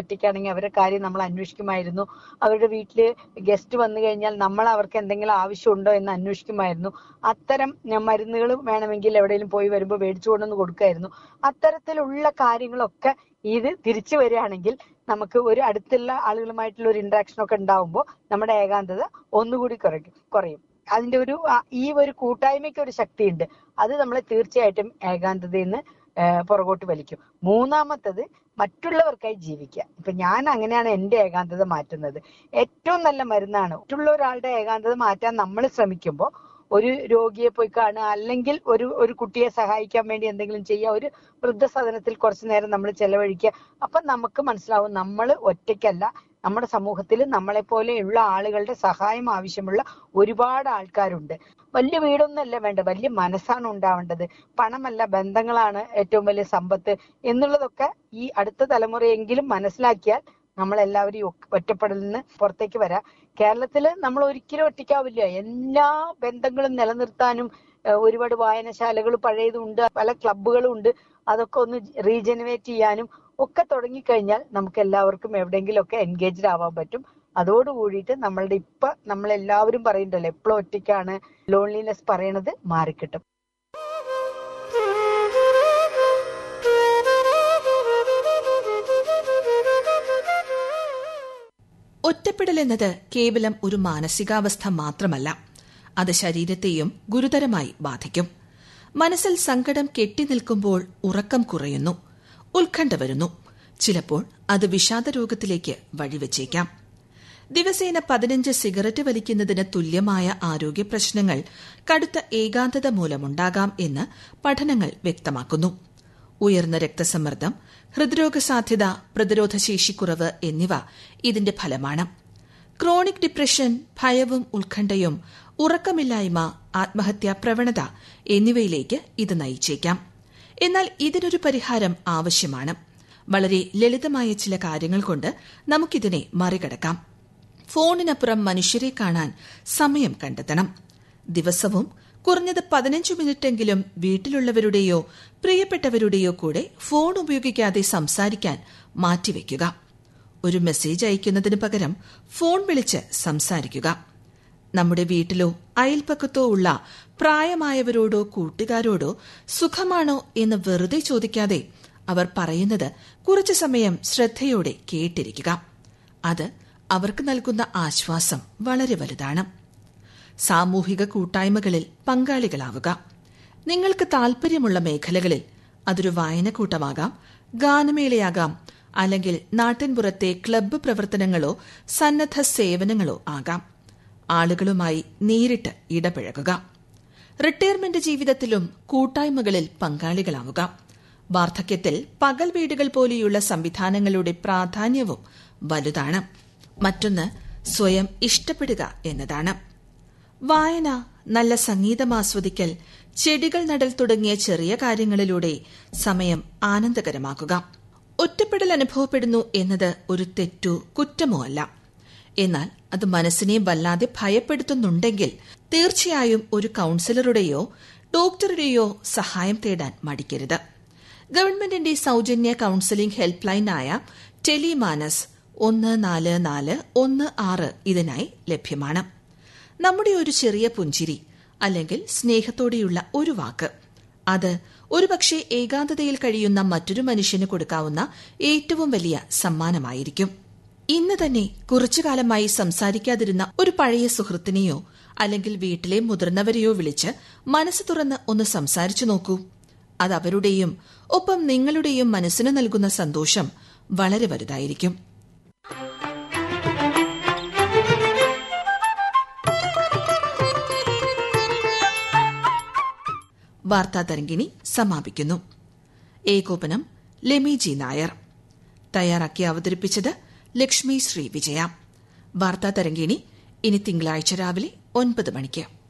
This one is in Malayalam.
ഒറ്റയ്ക്കാണെങ്കിൽ അവരുടെ കാര്യം നമ്മൾ അന്വേഷിക്കുമായിരുന്നു അവരുടെ വീട്ടില് ഗസ്റ്റ് വന്നു കഴിഞ്ഞാൽ നമ്മൾ അവർക്ക് എന്തെങ്കിലും ആവശ്യമുണ്ടോ എന്ന് അന്വേഷിക്കുമായിരുന്നു അത്തരം മരുന്നുകൾ വേണമെങ്കിൽ എവിടെയെങ്കിലും പോയി വരുമ്പോൾ മേടിച്ചു കൊണ്ടുവന്ന് കൊടുക്കായിരുന്നു അത്തരത്തിലുള്ള കാര്യങ്ങളൊക്കെ ഇത് തിരിച്ചു വരികയാണെങ്കിൽ നമുക്ക് ഒരു അടുത്തുള്ള ആളുകളുമായിട്ടുള്ള ഒരു ഇന്ററാക്ഷൻ ഒക്കെ ഉണ്ടാവുമ്പോൾ നമ്മുടെ ഏകാന്തത ഒന്നുകൂടി കുറയ്ക്കും കുറയും അതിന്റെ ഒരു ആ, ഈ ഒരു കൂട്ടായ്മയ്ക്ക് ഒരു ശക്തിയുണ്ട് അത് നമ്മളെ തീർച്ചയായിട്ടും ഏകാന്തതയിൽ നിന്ന് പുറകോട്ട് വലിക്കും മൂന്നാമത്തത് മറ്റുള്ളവർക്കായി ജീവിക്കുക ഇപ്പൊ ഞാൻ അങ്ങനെയാണ് എന്റെ ഏകാന്തത മാറ്റുന്നത് ഏറ്റവും നല്ല മരുന്നാണ് മറ്റുള്ള ഒരാളുടെ ഏകാന്തത മാറ്റാൻ നമ്മൾ ശ്രമിക്കുമ്പോൾ ഒരു രോഗിയെ പോയി കാണുക അല്ലെങ്കിൽ ഒരു ഒരു കുട്ടിയെ സഹായിക്കാൻ വേണ്ടി എന്തെങ്കിലും ചെയ്യുക ഒരു വൃദ്ധസദനത്തിൽ കുറച്ചു നേരം നമ്മൾ ചെലവഴിക്കുക അപ്പൊ നമുക്ക് മനസ്സിലാവും നമ്മൾ ഒറ്റയ്ക്കല്ല നമ്മുടെ സമൂഹത്തിൽ നമ്മളെ പോലെയുള്ള ആളുകളുടെ സഹായം ആവശ്യമുള്ള ഒരുപാട് ആൾക്കാരുണ്ട് വലിയ വീടൊന്നുമല്ല വേണ്ട വലിയ മനസ്സാണ് ഉണ്ടാവേണ്ടത് പണമല്ല ബന്ധങ്ങളാണ് ഏറ്റവും വലിയ സമ്പത്ത് എന്നുള്ളതൊക്കെ ഈ അടുത്ത തലമുറയെങ്കിലും മനസ്സിലാക്കിയാൽ നമ്മളെല്ലാവരും ഈ ഒ- ഒറ്റപ്പെടലിൽ നിന്ന് പുറത്തേക്ക് വരാം കേരളത്തിൽ നമ്മൾ ഒരിക്കലും ഒറ്റയ്ക്കാവില്ല എല്ലാ ബന്ധങ്ങളും നിലനിർത്താനും ഏഹ് ഒരുപാട് വായനശാലകൾ പഴയതുണ്ട് പല ക്ലബ്ബുകളും ഉണ്ട് അതൊക്കെ ഒന്ന് റീജനുവേറ്റ് ചെയ്യാനും ഒക്കെ തുടങ്ങിക്കഴിഞ്ഞാൽ നമുക്ക് എല്ലാവർക്കും എവിടെയെങ്കിലും ഒക്കെ എൻഗേജ്ഡ് ആവാൻ പറ്റും അതോട് കൂടിയിട്ട് നമ്മളുടെ ഇപ്പൊ നമ്മൾ എല്ലാവരും പറയുന്നുണ്ടല്ലോ എപ്പോഴും ഒറ്റയ്ക്കാണ് ലോൺലിനെസ് പറയണത് മാറിക്കിട്ടും ഒറ്റപ്പെടൽ എന്നത് കേവലം ഒരു മാനസികാവസ്ഥ മാത്രമല്ല അത് ശരീരത്തെയും ഗുരുതരമായി ബാധിക്കും മനസ്സിൽ സങ്കടം കെട്ടിനിൽക്കുമ്പോൾ ഉറക്കം കുറയുന്നു ഉത്കണ്ഠ വരുന്നു ചിലപ്പോൾ അത് വിഷാദരോഗത്തിലേക്ക് വഴിവെച്ചേക്കാം ദിവസേന പതിനഞ്ച് സിഗരറ്റ് വലിക്കുന്നതിന് തുല്യമായ ആരോഗ്യ പ്രശ്നങ്ങൾ കടുത്ത ഏകാന്തത മൂലമുണ്ടാകാം എന്ന് പഠനങ്ങൾ വ്യക്തമാക്കുന്നു ഉയർന്ന രക്തസമ്മർദ്ദം ഹൃദ്രോഗ സാധ്യത പ്രതിരോധശേഷിക്കുറവ് എന്നിവ ഇതിന്റെ ഫലമാണ് ക്രോണിക് ഡിപ്രഷൻ ഭയവും ഉത്കണ്ഠയും ഉറക്കമില്ലായ്മ ആത്മഹത്യാ പ്രവണത എന്നിവയിലേക്ക് ഇത് നയിച്ചേക്കാം എന്നാൽ ഇതിനൊരു പരിഹാരം ആവശ്യമാണ് വളരെ ലളിതമായ ചില കാര്യങ്ങൾ കൊണ്ട് നമുക്കിതിനെ മറികടക്കാം ഫോണിനപ്പുറം മനുഷ്യരെ കാണാൻ സമയം കണ്ടെത്തണം ദിവസവും കുറഞ്ഞത് പതിനഞ്ച് മിനിറ്റെങ്കിലും വീട്ടിലുള്ളവരുടെയോ പ്രിയപ്പെട്ടവരുടെയോ കൂടെ ഫോൺ ഉപയോഗിക്കാതെ സംസാരിക്കാൻ മാറ്റിവെക്കുക ഒരു മെസ്സേജ് അയക്കുന്നതിന് പകരം ഫോൺ വിളിച്ച് സംസാരിക്കുക നമ്മുടെ വീട്ടിലോ അയൽപ്പക്കത്തോ ഉള്ള പ്രായമായവരോടോ കൂട്ടുകാരോടോ സുഖമാണോ എന്ന് വെറുതെ ചോദിക്കാതെ അവർ പറയുന്നത് കുറച്ചു സമയം ശ്രദ്ധയോടെ കേട്ടിരിക്കുക അത് അവർക്ക് നൽകുന്ന ആശ്വാസം വളരെ വലുതാണ് സാമൂഹിക കൂട്ടായ്മകളിൽ പങ്കാളികളാവുക നിങ്ങൾക്ക് താൽപര്യമുള്ള മേഖലകളിൽ അതൊരു വായനക്കൂട്ടമാകാം ഗാനമേളയാകാം അല്ലെങ്കിൽ നാട്ടിൻപുറത്തെ ക്ലബ്ബ് പ്രവർത്തനങ്ങളോ സന്നദ്ധ സേവനങ്ങളോ ആകാം ആളുകളുമായി നേരിട്ട് ഇടപഴകുക റിട്ടയർമെന്റ് ജീവിതത്തിലും കൂട്ടായ്മകളിൽ പങ്കാളികളാവുക വാർദ്ധക്യത്തിൽ പകൽ വീടുകൾ പോലെയുള്ള സംവിധാനങ്ങളുടെ പ്രാധാന്യവും വലുതാണ് മറ്റൊന്ന് സ്വയം ഇഷ്ടപ്പെടുക എന്നതാണ് വായന നല്ല സംഗീതം ആസ്വദിക്കൽ ചെടികൾ നടൽ തുടങ്ങിയ ചെറിയ കാര്യങ്ങളിലൂടെ സമയം ആനന്ദകരമാക്കുക ഒറ്റപ്പെടൽ അനുഭവപ്പെടുന്നു എന്നത് ഒരു തെറ്റോ കുറ്റമോ അല്ല എന്നാൽ അത് മനസ്സിനെ വല്ലാതെ ഭയപ്പെടുത്തുന്നുണ്ടെങ്കിൽ തീർച്ചയായും ഒരു കൌൺസിലറുടെയോ ഡോക്ടറുടെയോ സഹായം തേടാൻ മടിക്കരുത് ഗവൺമെന്റിന്റെ സൌജന്യ കൌൺസിലിംഗ് ഹെൽപ്പ് ലൈനായ ടെലിമാനസ് ഒന്ന് നാല് നാല് ഒന്ന് ആറ് ഇതിനായി ലഭ്യമാണ് നമ്മുടെ ഒരു ചെറിയ പുഞ്ചിരി അല്ലെങ്കിൽ സ്നേഹത്തോടെയുള്ള ഒരു വാക്ക് അത് ഒരുപക്ഷെ ഏകാന്തതയിൽ കഴിയുന്ന മറ്റൊരു മനുഷ്യന് കൊടുക്കാവുന്ന ഏറ്റവും വലിയ സമ്മാനമായിരിക്കും ഇന്ന് തന്നെ കുറച്ചു കാലമായി സംസാരിക്കാതിരുന്ന ഒരു പഴയ സുഹൃത്തിനെയോ അല്ലെങ്കിൽ വീട്ടിലെ മുതിർന്നവരെയോ വിളിച്ച് മനസ്സ് തുറന്ന് ഒന്ന് സംസാരിച്ചു നോക്കൂ അത് അവരുടെയും ഒപ്പം നിങ്ങളുടെയും മനസ്സിന് നൽകുന്ന സന്തോഷം വളരെ വലുതായിരിക്കും വാർത്താ തരംഗിണി സമാപിക്കുന്നു ഏകോപനം ലെമി ജി നായർ തയ്യാറാക്കി അവതരിപ്പിച്ചത് ലക്ഷ്മി ശ്രീ വിജയ വാർത്താ തരംഗിണി ഇനി തിങ്കളാഴ്ച രാവിലെ ഒൻപത് മണിക്ക്